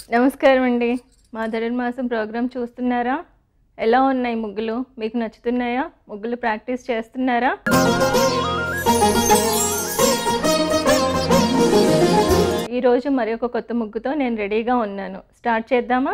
నమస్కారం అండి మా ధనుర్మాసం ప్రోగ్రాం చూస్తున్నారా ఎలా ఉన్నాయి ముగ్గులు మీకు నచ్చుతున్నాయా ముగ్గులు ప్రాక్టీస్ చేస్తున్నారా ఈరోజు మరి ఒక కొత్త ముగ్గుతో నేను రెడీగా ఉన్నాను స్టార్ట్ చేద్దామా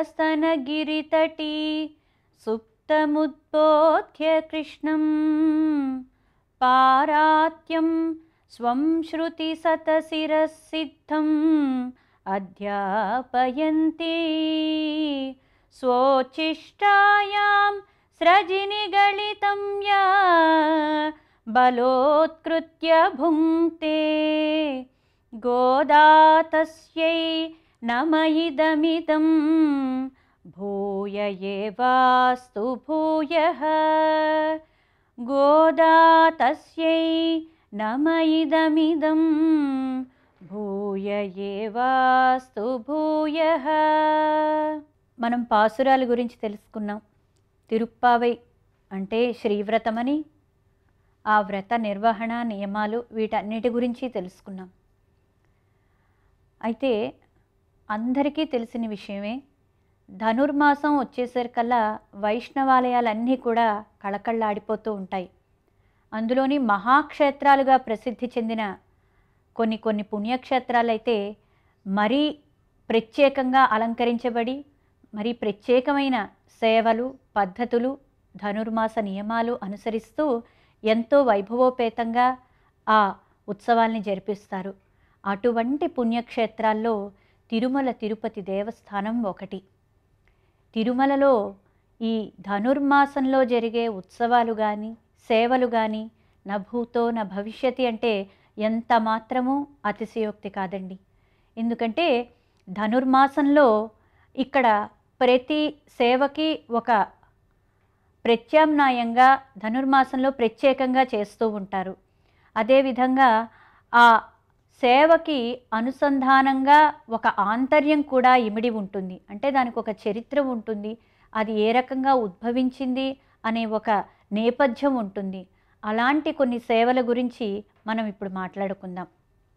स्तनगिरितटी सुप्तमुद्बोध्य कृष्णं पारात्यं स्वं श्रुतिसतशिरःसिद्धम् अध्यापयन्ति स्वोच्छिष्टायां स्रजिनिगलितं या बलोत्कृत्य भुङ्क्ते गोदा तस्यै नम इदमिदं भूय एवास्तु भूयः गोदा तस्यै नम इदमिदं భూయ ఏవాస్తు భూయ మనం పాసురాల గురించి తెలుసుకున్నాం తిరుప్పావై అంటే శ్రీవ్రతమని ఆ వ్రత నిర్వహణ నియమాలు వీటన్నిటి గురించి తెలుసుకున్నాం అయితే అందరికీ తెలిసిన విషయమే ధనుర్మాసం వచ్చేసరికల్లా వైష్ణవాలయాలన్నీ కూడా కళకళ్ళాడిపోతూ ఉంటాయి అందులోని మహాక్షేత్రాలుగా ప్రసిద్ధి చెందిన కొన్ని కొన్ని పుణ్యక్షేత్రాలైతే మరీ ప్రత్యేకంగా అలంకరించబడి మరి ప్రత్యేకమైన సేవలు పద్ధతులు ధనుర్మాస నియమాలు అనుసరిస్తూ ఎంతో వైభవోపేతంగా ఆ ఉత్సవాల్ని జరిపిస్తారు అటువంటి పుణ్యక్షేత్రాల్లో తిరుమల తిరుపతి దేవస్థానం ఒకటి తిరుమలలో ఈ ధనుర్మాసంలో జరిగే ఉత్సవాలు కానీ సేవలు కానీ నా భూతో నా భవిష్యతి అంటే ఎంత మాత్రమూ అతిశయోక్తి కాదండి ఎందుకంటే ధనుర్మాసంలో ఇక్కడ ప్రతి సేవకి ఒక ప్రత్యామ్నాయంగా ధనుర్మాసంలో ప్రత్యేకంగా చేస్తూ ఉంటారు అదేవిధంగా ఆ సేవకి అనుసంధానంగా ఒక ఆంతర్యం కూడా ఇమిడి ఉంటుంది అంటే దానికి ఒక చరిత్ర ఉంటుంది అది ఏ రకంగా ఉద్భవించింది అనే ఒక నేపథ్యం ఉంటుంది అలాంటి కొన్ని సేవల గురించి మనం ఇప్పుడు మాట్లాడుకుందాం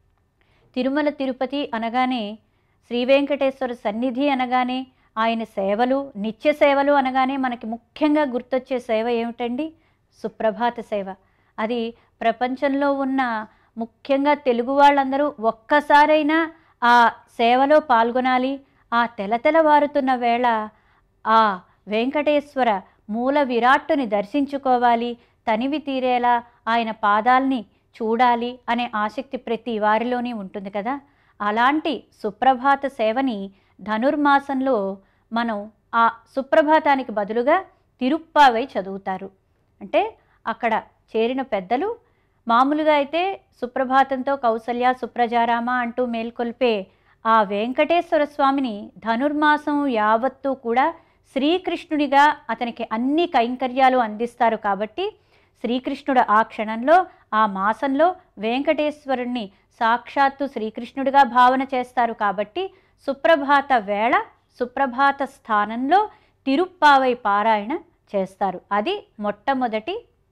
తిరుమల తిరుపతి అనగానే శ్రీ వెంకటేశ్వర సన్నిధి అనగానే ఆయన సేవలు నిత్య సేవలు అనగానే మనకి ముఖ్యంగా గుర్తొచ్చే సేవ ఏమిటండి సుప్రభాత సేవ అది ప్రపంచంలో ఉన్న ముఖ్యంగా తెలుగు వాళ్ళందరూ ఒక్కసారైనా ఆ సేవలో పాల్గొనాలి ఆ తెలతెలవారుతున్న వేళ ఆ వెంకటేశ్వర మూల విరాట్టుని దర్శించుకోవాలి తనివి తీరేలా ఆయన పాదాల్ని చూడాలి అనే ఆసక్తి ప్రతి వారిలోనే ఉంటుంది కదా అలాంటి సుప్రభాత సేవని ధనుర్మాసంలో మనం ఆ సుప్రభాతానికి బదులుగా తిరుప్పావై చదువుతారు అంటే అక్కడ చేరిన పెద్దలు మామూలుగా అయితే సుప్రభాతంతో కౌసల్య సుప్రజారామ అంటూ మేల్కొల్పే ఆ వెంకటేశ్వర స్వామిని ధనుర్మాసం యావత్తూ కూడా శ్రీకృష్ణుడిగా అతనికి అన్ని కైంకర్యాలు అందిస్తారు కాబట్టి శ్రీకృష్ణుడు ఆ క్షణంలో ఆ మాసంలో వెంకటేశ్వరుణ్ణి సాక్షాత్తు శ్రీకృష్ణుడిగా భావన చేస్తారు కాబట్టి సుప్రభాత వేళ సుప్రభాత స్థానంలో తిరుప్పావై పారాయణ చేస్తారు అది మొట్టమొదటి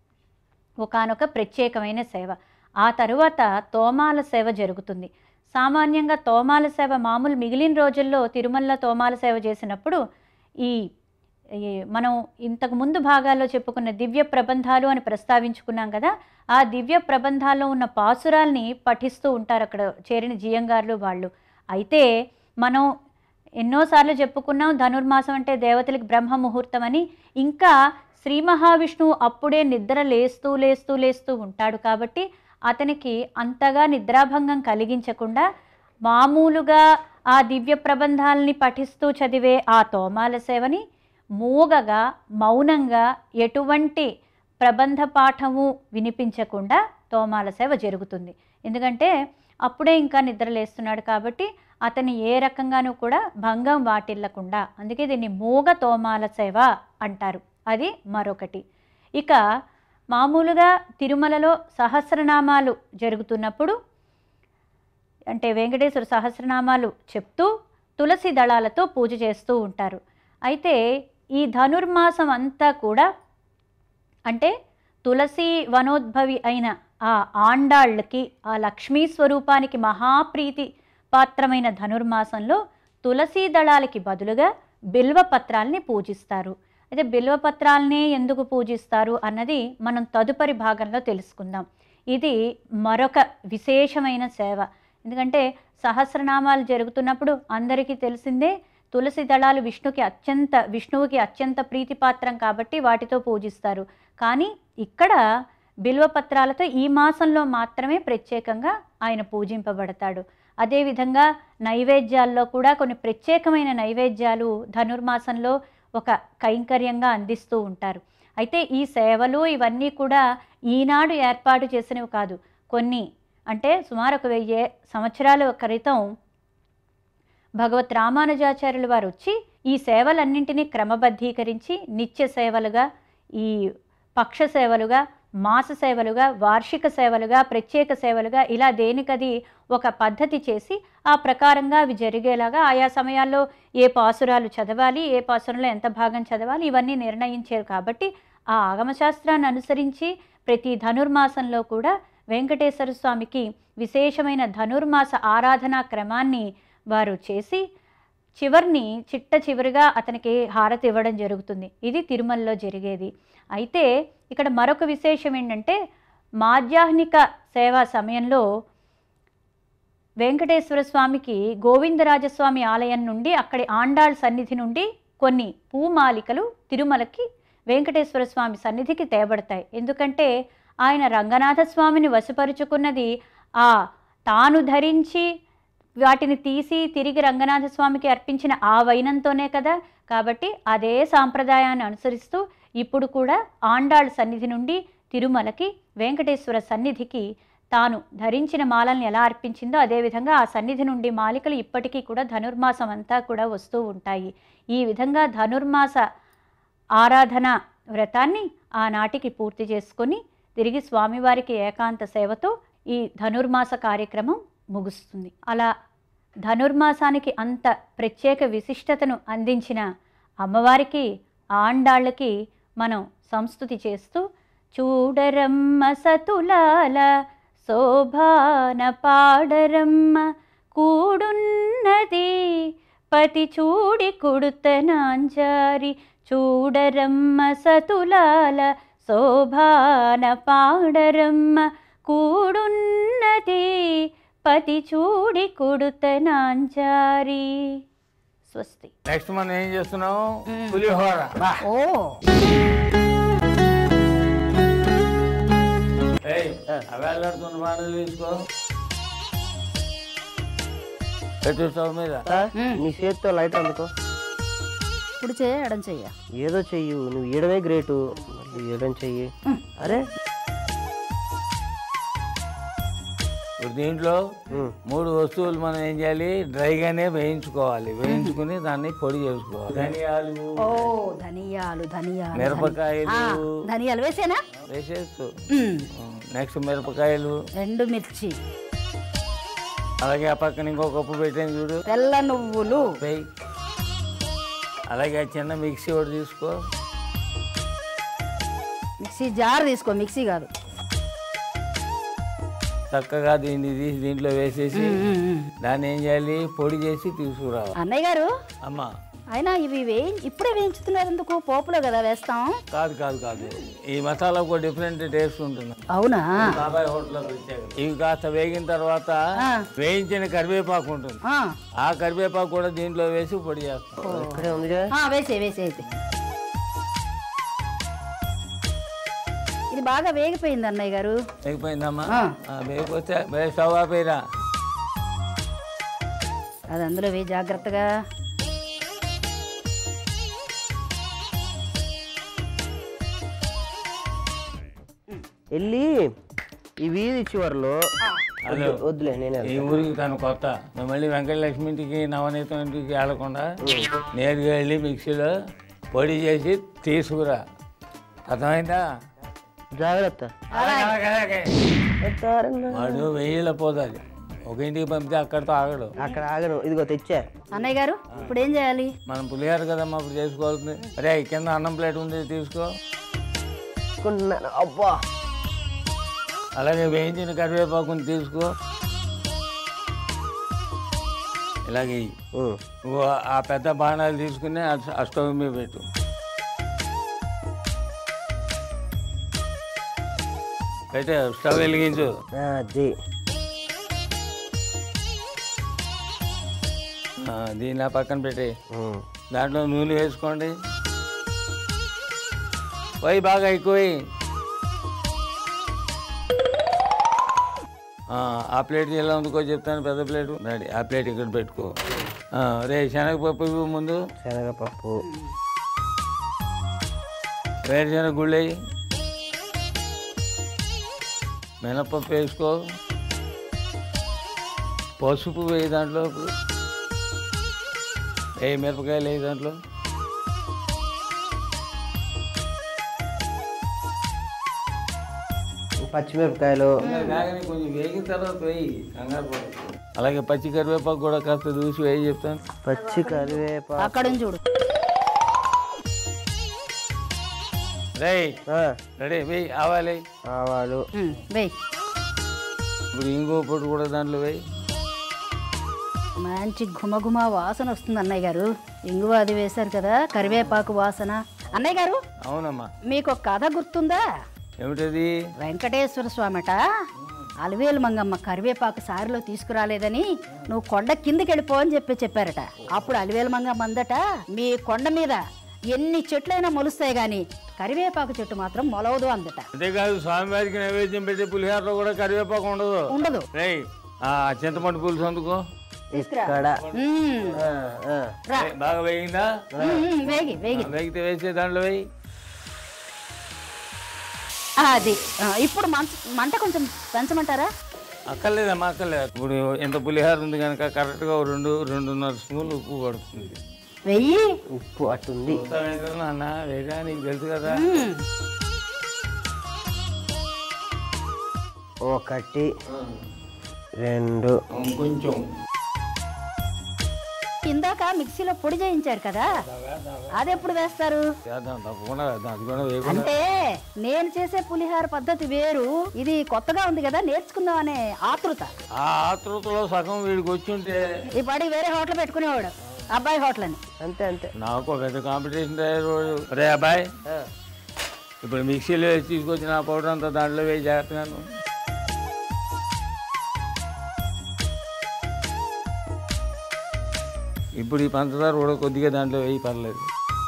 ఒకానొక ప్రత్యేకమైన సేవ ఆ తరువాత తోమాల సేవ జరుగుతుంది సామాన్యంగా తోమాల సేవ మామూలు మిగిలిన రోజుల్లో తిరుమల తోమాల సేవ చేసినప్పుడు ఈ ఈ మనం ఇంతకు ముందు భాగాల్లో చెప్పుకున్న దివ్య ప్రబంధాలు అని ప్రస్తావించుకున్నాం కదా ఆ దివ్య ప్రబంధాల్లో ఉన్న పాసురాల్ని పఠిస్తూ ఉంటారు అక్కడ చేరిన జియంగారులు వాళ్ళు అయితే మనం ఎన్నోసార్లు చెప్పుకున్నాం ధనుర్మాసం అంటే దేవతలకు బ్రహ్మ ముహూర్తం అని ఇంకా శ్రీ మహావిష్ణువు అప్పుడే నిద్ర లేస్తూ లేస్తూ లేస్తూ ఉంటాడు కాబట్టి అతనికి అంతగా నిద్రాభంగం కలిగించకుండా మామూలుగా ఆ దివ్య ప్రబంధాలని పఠిస్తూ చదివే ఆ తోమాల సేవని మూగగా మౌనంగా ఎటువంటి ప్రబంధ పాఠము వినిపించకుండా తోమాల సేవ జరుగుతుంది ఎందుకంటే అప్పుడే ఇంకా నిద్రలేస్తున్నాడు కాబట్టి అతని ఏ రకంగానూ కూడా భంగం వాటిల్లకుండా అందుకే దీన్ని మూగ తోమాల సేవ అంటారు అది మరొకటి ఇక మామూలుగా తిరుమలలో సహస్రనామాలు జరుగుతున్నప్పుడు అంటే వెంకటేశ్వర సహస్రనామాలు చెప్తూ తులసి దళాలతో పూజ చేస్తూ ఉంటారు అయితే ఈ ధనుర్మాసం అంతా కూడా అంటే తులసి వనోద్భవి అయిన ఆ ఆండాళ్ళకి ఆ లక్ష్మీ స్వరూపానికి మహాప్రీతి పాత్రమైన ధనుర్మాసంలో తులసీ దళాలకి బదులుగా బిల్వపత్రాల్ని పూజిస్తారు అయితే బిల్వపత్రాలనే ఎందుకు పూజిస్తారు అన్నది మనం తదుపరి భాగంలో తెలుసుకుందాం ఇది మరొక విశేషమైన సేవ ఎందుకంటే సహస్రనామాలు జరుగుతున్నప్పుడు అందరికీ తెలిసిందే తులసి దళాలు విష్ణుకి అత్యంత విష్ణువుకి అత్యంత ప్రీతిపాత్రం కాబట్టి వాటితో పూజిస్తారు కానీ ఇక్కడ బిల్వపత్రాలతో ఈ మాసంలో మాత్రమే ప్రత్యేకంగా ఆయన పూజింపబడతాడు అదేవిధంగా నైవేద్యాల్లో కూడా కొన్ని ప్రత్యేకమైన నైవేద్యాలు ధనుర్మాసంలో ఒక కైంకర్యంగా అందిస్తూ ఉంటారు అయితే ఈ సేవలు ఇవన్నీ కూడా ఈనాడు ఏర్పాటు చేసినవి కాదు కొన్ని అంటే సుమారు ఒక వెయ్యి సంవత్సరాల క్రితం భగవత్ రామానుజాచార్యులు వారు వచ్చి ఈ సేవలన్నింటినీ క్రమబద్ధీకరించి నిత్య సేవలుగా ఈ పక్ష సేవలుగా మాస సేవలుగా వార్షిక సేవలుగా ప్రత్యేక సేవలుగా ఇలా దేనికది ఒక పద్ధతి చేసి ఆ ప్రకారంగా అవి జరిగేలాగా ఆయా సమయాల్లో ఏ పాసురాలు చదవాలి ఏ పాసురంలో ఎంత భాగం చదవాలి ఇవన్నీ నిర్ణయించారు కాబట్టి ఆ ఆగమశాస్త్రాన్ని అనుసరించి ప్రతి ధనుర్మాసంలో కూడా వెంకటేశ్వర స్వామికి విశేషమైన ధనుర్మాస ఆరాధనా క్రమాన్ని వారు చేసి చివరిని చిట్ట చివరిగా అతనికి హారతి ఇవ్వడం జరుగుతుంది ఇది తిరుమలలో జరిగేది అయితే ఇక్కడ మరొక విశేషం ఏంటంటే మాధ్యాహ్నిక సేవా సమయంలో వెంకటేశ్వర స్వామికి గోవిందరాజస్వామి ఆలయం నుండి అక్కడి ఆండాళ్ సన్నిధి నుండి కొన్ని పూమాలికలు తిరుమలకి వెంకటేశ్వర స్వామి సన్నిధికి తేబడతాయి ఎందుకంటే ఆయన రంగనాథ స్వామిని వశపరుచుకున్నది ఆ తాను ధరించి వాటిని తీసి తిరిగి రంగనాథ స్వామికి అర్పించిన ఆ వైనంతోనే కదా కాబట్టి అదే సాంప్రదాయాన్ని అనుసరిస్తూ ఇప్పుడు కూడా ఆండాళ్ సన్నిధి నుండి తిరుమలకి వెంకటేశ్వర సన్నిధికి తాను ధరించిన మాలల్ని ఎలా అర్పించిందో అదేవిధంగా ఆ సన్నిధి నుండి మాలికలు ఇప్పటికీ కూడా ధనుర్మాసం అంతా కూడా వస్తూ ఉంటాయి ఈ విధంగా ధనుర్మాస ఆరాధన వ్రతాన్ని ఆనాటికి పూర్తి చేసుకొని తిరిగి స్వామివారికి ఏకాంత సేవతో ఈ ధనుర్మాస కార్యక్రమం ముగుస్తుంది అలా ధనుర్మాసానికి అంత ప్రత్యేక విశిష్టతను అందించిన అమ్మవారికి ఆండాళ్ళకి మనం సంస్థుతి చేస్తూ చూడరమ్మ సతులాల శోభాన పాడరమ్మ కూడున్నది పతి చూడి కుడుతనాంజారి చూడరమ్మ సతులాల శోభాన పాడరమ్మ కూడున్నది పతి చూడి కుడుతనాంజారి స్వస్తి నెక్స్ట్ మనం ఏం చేస్తున్నాం పులిహోర ఓ ఏయ్, అవి వెళ్ళాడుతున్న బాణలు తీసుకో పెట్టు స్టవ్ మీద నీ చేతితో లైట్ అందుకో ఇప్పుడు చేయ ఎడం చెయ్య ఏదో చెయ్యు నువ్వు ఈయడమే గ్రేటు మళ్ళీ ఏడం చెయ్యి అరే ఇప్పుడు దీంట్లో ఉమ్. మూడు వస్తువులు మనం ఏం చేయాలి డ్రైగానే వేయించుకోవాలి వేయించుకుని దాన్ని పొడి చేసుకోవాలి ధనియాలు ఓ ధనియాలు ధనియాలు మిరపకాయలు ఆ, ధనియాలు వేసేనా వేసేస్తూ ఉమ్, నెక్స్ట్ మిరపకాయలు ఎండు మిర్చి అలాగే ఆ పక్కన ఇంకో కప్పు పెట్టాను చూడు తెల్ల నువ్వులు వేయి అలాగే ఆ చిన్న మిక్సీ ఒకటి తీసుకో మిక్సీ జార్ తీసుకో మిక్సీ కాదు చక్కగా దీన్ని తీసి దీంట్లో వేసేసి ఉమ్, ఉమ్. దాన్ని ఏం చేయాలి పొడి చేసి తీసుకురావాలి అన్నయ్య గారు అమ్మా అయినా ఇవి వేయి ఇప్పుడే వేయించుతున్నారు ఎందుకు పోపులో కదా వేస్తాం కాదు కాదు కాదు ఈ మసాలా ఒక డిఫరెంట్ టేస్ట్ ఉంటుంది అవునా బాబాయ్ హోటల్లో ప్రత్యేకత ఇవి కాస్త వేగిన తర్వాత ఆ. వేయించిన కరివేపాకు ఉంటుంది ఆ, ఆ కరివేపాకు కూడా దీంట్లో వేసి పొడి చేస్తాం ఇక్కడే ఉందిగా ఆ, వేసే వేసే అయితే ఇది బాగా వేగిపోయింది అన్నయ్య గారు వేగిపోయిందమ్మా ఆ. ఆ, వేగిపోతే వే స్టవ్ ఆపేరా అది అందులో వేయి జాగ్రత్తగా వెళ్ళి ఈ వీధి చివరిలో హలో వద్దులే నేనే ఈ ఊరికి తను కొత్త మేము మళ్ళీ వెంకటలక్ష్మి ఇంటికి నవనీతం ఇంటికి వెళ్లకుండా నేరుగా వెళ్ళి మిక్సీలో పొడి చేసి తీసుకురా అర్థమైందా జాగ్రత్త అలాగే, అలాగే, అలాగే. ఎత్తారన్నా. వాడు వెయ్యిలో పోతుంది ఒక ఇంటికి పంపితే అక్కడితో ఆగడు అక్కడ ఆగను ఇదిగో తెచ్చా అన్నయ్య గారు ఇప్పుడు ఏం చేయాలి మనం పులిహార కదమ్మా అప్పుడు చేసుకోవాల్సింది అరే కింద అన్నం ప్లేట్ ఉంది తీసుకో తీసుకుంటున్నాను అబ్బా అలాగే వేయించిన కరివేపాకుని తీసుకో ఇలాగే ఇయ్యి. ఉమ్. నువ్వు ఆ పెద్ద బాణాలు తీసుకుని ఆ ఆ స్టవ్ మీద పెట్టు పెట్టే స్టవ్ వెలిగించు అది ఆ, దీన్ని ఆ పక్కన పెట్టి ఉమ్. దాంట్లో నూనె వేసుకోండి పోయి బాగా ఎక్కువ ఆ ప్లేట్ ఎలా ఉందికో చెప్తాను పెద్ద ప్లేట్ రెడీ ఆ ప్లేట్ ఇక్కడ పెట్టుకో ఆ, రే శనగపప్పు ఇవ్వు ముందు శనగపప్పు వేరుశనగ గుళ్ళు వేయి మినపప్పు వేసుకో పసుపు వేయి దాంట్లో ఏ మిరపకాయలు వేయి దాంట్లో పచ్చిమిరపకాయలు కాగానే కొంచెం వేగిన తర్వాత వేయి కంగారు పడకు. అలాగే పచ్చి కరివేపాకు కూడా కాస్త దూసి వేయి చెప్తాను పచ్చి కరివేపాకు అక్కడ నుంచి చూడు రేయ్ ఆ, రెడీ వేయి ఆవాలి ఆవాలు ఉమ్, వేయ్ ఇప్పుడు ఇంకో పొట్టు కూడా దాంట్లో వేయి మంచి ఘుమఘుమ వాసన వస్తుంది అన్నయ్య గారు ఇంగువ అది వేశారు కదా కరివేపాకు వాసన అన్నయ్య గారు అవునమ్మా మీకు ఒక కథ గుర్తుందా ఏమిటది వెంకటేశ్వర స్వామిట అలవేలు మంగమ్మ కరివేపాకు సారిలో తీసుకురాలేదని నువ్వు కొండ కిందకి వెళ్ళిపో అని చెప్పి చెప్పారట అప్పుడు అలివేలు మంగమ్మ అందట మీ కొండ మీద ఎన్ని చెట్లైనా మొలుస్తాయి గాని కరివేపాకు చెట్టు మాత్రం మొలవదు అందట అంతేకాదు స్వామివారికి నైవేద్యం పెట్టే పులిహోరలో కూడా కరివేపాకు ఉండదు ఉండదు రేయ్ ఆ చింతపండు పులుసు అందుకో ఇక్కడ ఉమ్, ఆ, ఆ. రా. ఏ, బాగా వేగిందా ఉమ్, ఉమ్, వేగి వేగి ఆ, వేగితే వేసే దాంట్లో వేయి ఆ, అది ఆ, ఇప్పుడు మంట మంట కొంచెం పెంచమంటారా అక్కర్లేదమ్మా అక్కర్లేదు ఇప్పుడు ఎంత పులిహోర ఉంది కనుక కరెక్ట్గా ఓ రెండు రెండున్నర స్పూన్లు ఉప్పు పడుతుంది వెయ్యి ఉప్పు అట్టుంది అన్న వేగా నీకు తెలుసు కదా ఉమ్, ఒకటి రెండు కొంచెం ఇందాక మిక్సీలో పొడి చేయించారు కదా అది ఎప్పుడు వేస్తారు చేద్దాం తప్పకుండా వేద్దాం అది కూడా వేయకుండా అంటే నేను చేసే పులిహార పద్ధతి వేరు ఇది కొత్తగా ఉంది కదా నేర్చుకుందాం అనే ఆతృత ఆ ఆతృతలో సగం వీడికి వచ్చి ఉంటే ఈ పాడి వేరే హోటల్ పెట్టుకునేవాడు అబ్బాయి హోటల్ అని అంతే అంతే నాకు ఒక పెద్ద కాంపిటీషన్ తయారు రే అబ్బాయి ఆ, ఇప్పుడు మిక్సీలో వేసి తీసుకొచ్చిన ఆ పౌడర్ అంతా దాంట్లో వేసి జాగ్రత్తగాను ఇప్పుడు ఈ పంచదార కూడా కొద్దిగా దాంట్లో వేయి పర్లేదు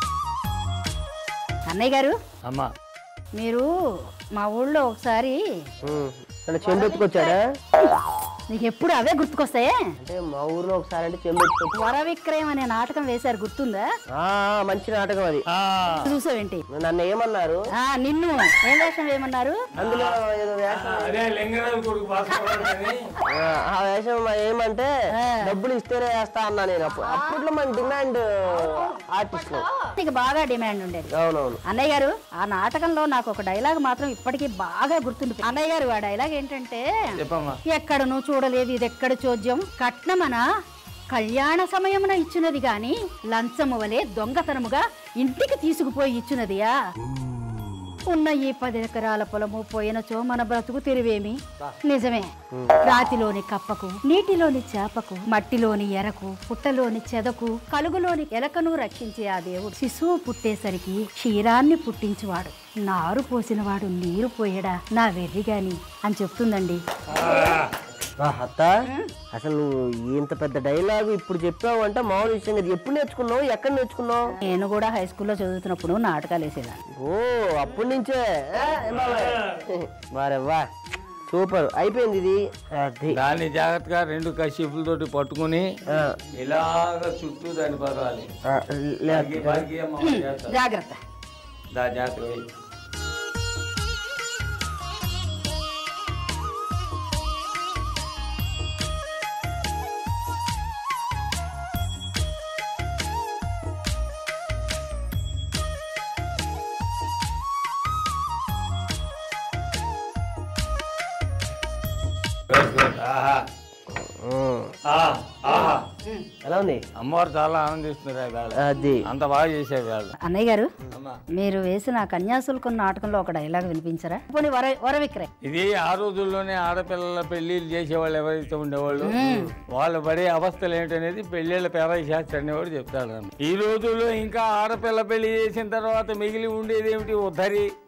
అన్నయ్య గారు అమ్మా మీరు మా ఊళ్ళో ఒకసారి ఉమ్. అంటే చెంబు ఎత్తుకొచ్చాడా నీకు ఎప్పుడు అవే గుర్తుకొస్తాయే అంటే మా ఊర్లో ఒకసారి అంటే చెంబు ఎత్తుకొచ్చి వర విక్రయం అనే నాటకం వేశారు గుర్తుందా ఆ, ఆ, మంచి నాటకం అది ఆ, చూసావేంటి నన్ను ఏమన్నారు ఆ నిన్ను ఏం వేషం ఏమన్నారు అందులో ఏదో వేషం అదే లింగరాజు కొడుకు భాస్కర్ అని ఆ, ఆ వేషం ఏమంటే డబ్బులు ఇస్తేనే వేస్తా అన్నా నేను అప్పుడు అప్పట్లో మన డిమాండ్ ఆర్టిస్ట్ నీకు బాగా డిమాండ్ ఉండేది అవునవును అన్నయ్య గారు ఆ నాటకంలో నాకు ఒక డైలాగ్ మాత్రం ఇప్పటికీ బాగా గుర్తుంది అన్నయ్య గారు ఆ డైలాగ్ ఏంటంటే చెప్పమ్మా ఎక్కడను చూడలేదు ఇది ఎక్కడ చోద్యం కట్నమన కళ్యాణ సమయమున ఇచ్చినది గాని లంచము వలె దొంగతనముగా ఇంటికి తీసుకుపోయి ఇచ్చినదియా ఉన్న ఈ పది ఎకరాల పొలము పోయినచో మన బ్రతుకు తెరివేమి నిజమే రాతిలోని కప్పకు నీటిలోని చేపకు మట్టిలోని ఎరకు పుట్టలోని చెదకు కలుగులోని ఎలకను రక్షించే ఆ దేవుడు శిశువు పుట్టేసరికి క్షీరాన్ని పుట్టించువాడు నారు పోసినవాడు నీరు పోయడా నా వెర్రి గాని అని చెప్తుందండి ఆ, అత్త అసలు నువ్వు ఇంత పెద్ద డైలాగ్ ఇప్పుడు చెప్పావు అంటే మామూలు విషయం కదా ఎప్పుడు నేర్చుకున్నావు ఎక్కడ నేర్చుకున్నావు నేను కూడా హై స్కూల్లో చదువుతున్నప్పుడు నాటకాలు వేసేదాన్ని ఓ అప్పటి నుంచే ఏ, ఏం బాబాయ్? వారే వా సూపర్ అయిపోయింది ఇది అది దాన్ని జాగ్రత్తగా రెండు కషిపులతోటి పట్టుకుని ఆ, ఇలాగ చుట్టూ దాన్ని పదాలి ఆ, లే- బాగి- బాగి అమ్మ చేస్తా. జాగ్రత్త దా జాగ్రత్త వేయి. Good, good. ఆహా. ఉమ్. ఆ, ఆహా. ఎలా ఉంది అమ్మవారు చాలా ఆనందిస్తున్నారు వేళ అది అంత బాగా చేసే వేళ అన్నయ్య గారు అమ్మా మీరు వేసిన కన్యాశుల్కం నాటకంలో ఒక డైలాగ్ వినిపించరా పోనీ వర వర విక్రయ్ ఇది ఆ రోజుల్లోనే ఆడపిల్లల పెళ్లిళ్ళు చేసేవాళ్ళు ఎవరైతే ఉండేవాళ్ళు వాళ్ళు పడే అవస్థలు ఏంటనేది పెళ్ళిళ్ళ పేరయ్య శాస్త్రి అనేవాడు చెప్తాడు అన్న. ఈ రోజుల్లో ఇంకా ఆడపిల్ల పెళ్లి చేసిన తర్వాత మిగిలి ఉండేది ఏమిటి ఉద్ధరి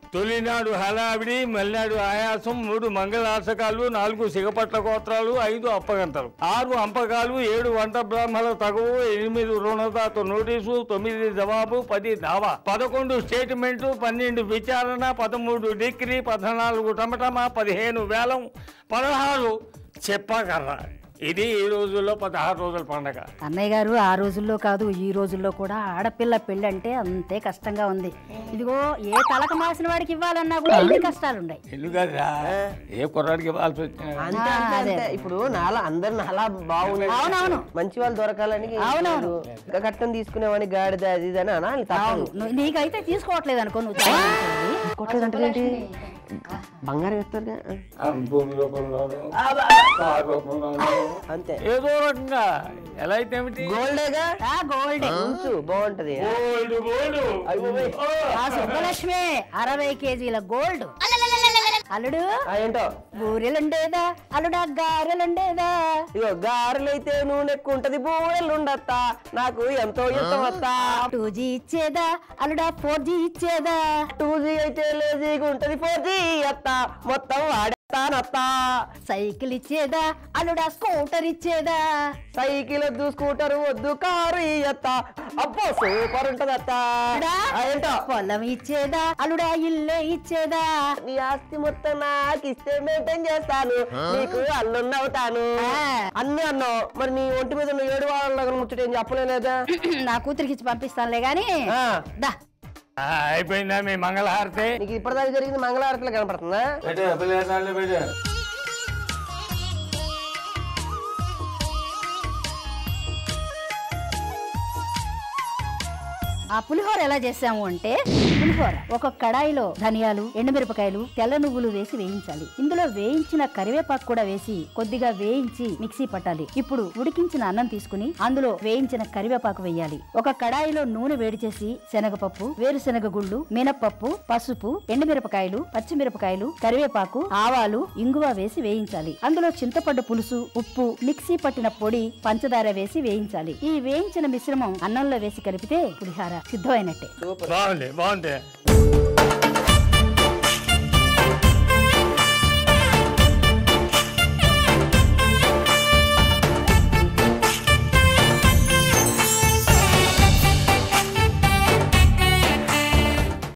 తొలినాడు హడావిడి మల్నాడు ఆయాసం మూడు మంగళాసకాలు నాలుగు సిగపట్ల గోత్రాలు ఐదు అప్పగంతలు ఆరు అంపకాలు ఏడు వంట బ్రాహ్మణ తగువు ఎనిమిది రుణదాత నోటీసు తొమ్మిది జవాబు పది దావా పదకొండు స్టేట్మెంటు పన్నెండు విచారణ పదమూడు డిగ్రీ పద్నాలుగు టమటమా పదిహేను వేలం పదహారు చెప్పకర్ర ఇది ఈ రోజుల్లో పదహారు రోజుల పండగ అన్నయ్య గారు ఆ రోజుల్లో కాదు ఈ రోజుల్లో కూడా ఆడపిల్ల పెళ్ళి అంటే అంతే కష్టంగా ఉంది ఇదిగో ఏ తలక మాసిన వాడికి ఇవ్వాలన్నా కూడా ఎన్ని కష్టాలు ఉన్నాయి ఎందుకరా ఏ కుర్రాడికి ఇవ్వాల్సి వచ్చినా అంతే అంతే అంతే ఇప్పుడు నాలా అందరు నాలా బాగుంది అవునవును. మంచి వాళ్ళు దొరకాలని అవునవును. ఇంకా కట్టం తీసుకునేవాడిని గాడిద అది ఇది అని అనాలి అవును తప్పదు నువ్వు- నీకైతే తీసుకోవట్లేదు అనుకో నువ్వు చాలా మంచిది. కొట్టలేదంటే ఏంటి బంగారం ఇస్తారుగా భూమి రూపంలోనూ కారు రూపంలోనూ అంతే ఏదో రకంగా ఎలా అయితే ఏమిటి గోల్డేగా ఆ గోల్డ్ ఉంచు బాగుంటది గోల్డ్ గోల్డ్ ఆ సుబ్బలక్ష్మి అరవై కేజీల గోల్డ్ అల్లుడు ఆ, ఏంటో బూరెలుండేదా అల్లుడా గారెలుండేదా ఇగో గారెలైతే నూనె ఎక్కువ ఉంటది బూరెలు ఉండత్తా నాకు ఎంతో ఇష్టం వస్తా టూ జీ ఇచ్చేదా అల్లుడా ఫోర్ జీ ఇచ్చేదా టూ జీ అయితే లేజీగా ఉంటది ఫోర్ జీ అత్తా మొత్తం వాడతానత్తా సైకిల్ ఇచ్చేదా అల్లుడా స్కూటర్ ఇచ్చేదా సైకిల్ వద్దు స్కూటర్ వద్దు కారు ఇయ్యత్తా అబ్బో సూపర్ ఉంటది అత్తా అల్లుడా, ఆ, ఏంటో పొలం ఇచ్చేదా అల్లుడా ఇల్లే ఇచ్చేదా నీ ఆస్తి మొత్తం నాకు ఇస్తే మెయింటైన్ చేస్తాను నీకు అల్లున్నవుతాను ఆ. అన్ని అన్నావు మరి నీ ఒంటి మీద ఉన్న ఏడు వాళ్ళ ముచ్చట ఏం చెప్పలేదా నా కూతురికి ఇచ్చి పంపిస్తానులే గాని ఆ. దా అయిపోయిందా మీ మంగళహారతి నీకు ఇప్పటిదాకా జరిగింది మంగళహారతిలో కనపడుతుందా పెట్టే పిల్లలు పెట్టే ఆ పులిహోర ఎలా చేసాము అంటే పులిహోర ఒక కడాయిలో ధనియాలు ఎండుమిరపకాయలు తెల్ల నువ్వులు వేసి వేయించాలి ఇందులో వేయించిన కరివేపాకు కూడా వేసి కొద్దిగా వేయించి మిక్సీ పట్టాలి ఇప్పుడు ఉడికించిన అన్నం తీసుకుని అందులో వేయించిన కరివేపాకు వేయాలి ఒక కడాయిలో నూనె వేడి చేసి శనగపప్పు వేరుశనగ గుళ్ళు మినప్పప్పు పసుపు ఎండుమిరపకాయలు పచ్చిమిరపకాయలు కరివేపాకు ఆవాలు ఇంగువ వేసి వేయించాలి అందులో చింతపండు పులుసు ఉప్పు మిక్సీ పట్టిన పొడి పంచదార వేసి వేయించాలి ఈ వేయించిన మిశ్రమం అన్నంలో వేసి కలిపితే పులిహార సిద్ధమైనట్టే బాగుంది బాగుంది